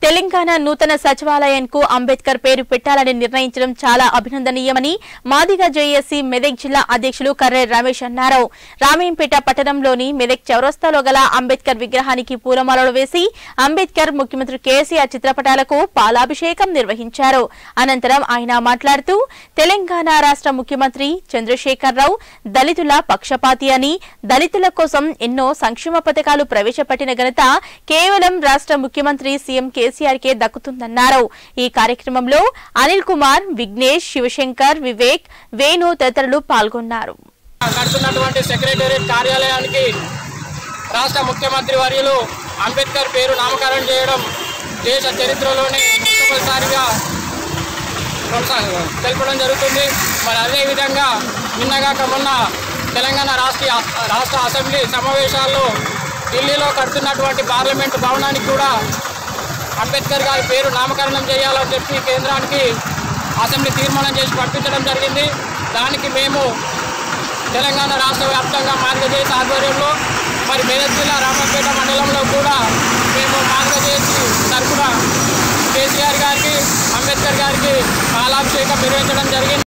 తెలంగాణ నూతన సచివాలయంకు అంబేద్కర్ పేరు పెట్టాలని నిర్ణయించడం చాలా అభినందనీయమని మాదిగ జేఏసీ మెదక్ జిల్లా అధ్యక్షులు కర్రె రమేష్ అన్నారు రామేంపేట పట్టణంలోని మెదక్ చౌరస్తాలో గల అంబేద్కర్ విగ్రహానికి పూలమాలలు వేసి అంబేద్కర్ ముఖ్యమంత్రి కేసీఆర్ చిత్రపటాలకు పాలాభిషేకం నిర్వహించారు అనంతరం ఆయన మాట్లాడుతూ తెలంగాణ రాష్ట్ర ముఖ్యమంత్రి చంద్రశేఖరరావు దళితుల పక్షపాతి అని దళితుల కోసం ఎన్నో సంక్షేమ పథకాలు ప్రవేశపెట్టిన ఘనత కేవలం రాష్ట్ర ముఖ్యమంత్రి సీఎం కేసీఆర్ కే దక్కుతుందన్నారు ఈ కార్యక్రమంలో అనిల్ కుమార్ విఘ్నేష్ శివశంకర్ వివేక్ వేణు తదితరులు పాల్గొన్నారు కడుతున్నటువంటి సెక్రటేరియట్ కార్యాలయానికి రాష్ట్ర ముఖ్యమంత్రి వర్యులు అంబేద్కర్ పేరు నామకరణం చేయడం దేశ చరిత్రలోనే మొట్టమొదటిసారిగా కొనసా- తెలపడం జరుగుతుంది మరి అదేవిధంగా నిన్నగాక మొన్న తెలంగాణ రాష్ట్ర రాష్ట్ర అసెంబ్లీ సమావేశాల్లో ఢిల్లీలో కడుతున్నటువంటి పార్లమెంటు భవనానికి కూడా అంబేద్కర్ గారి పేరు నామకరణం చేయాలని చెప్పి కేంద్రానికి అసెంబ్లీ తీర్మానం చేసి పంపించడం జరిగింది దానికి మేము తెలంగాణ రాష్ట్ర వ్యాప్తంగా మార్గదేశ ఆధ్వర్యంలో మరి మెదక్ జిల్లా రామపేట మండలంలో కూడా మేము మార్గదేశి తరఫున కేసీఆర్ గారికి అంబేద్కర్ గారికి పాలాభిషేకం నిర్వహించడం జరిగింది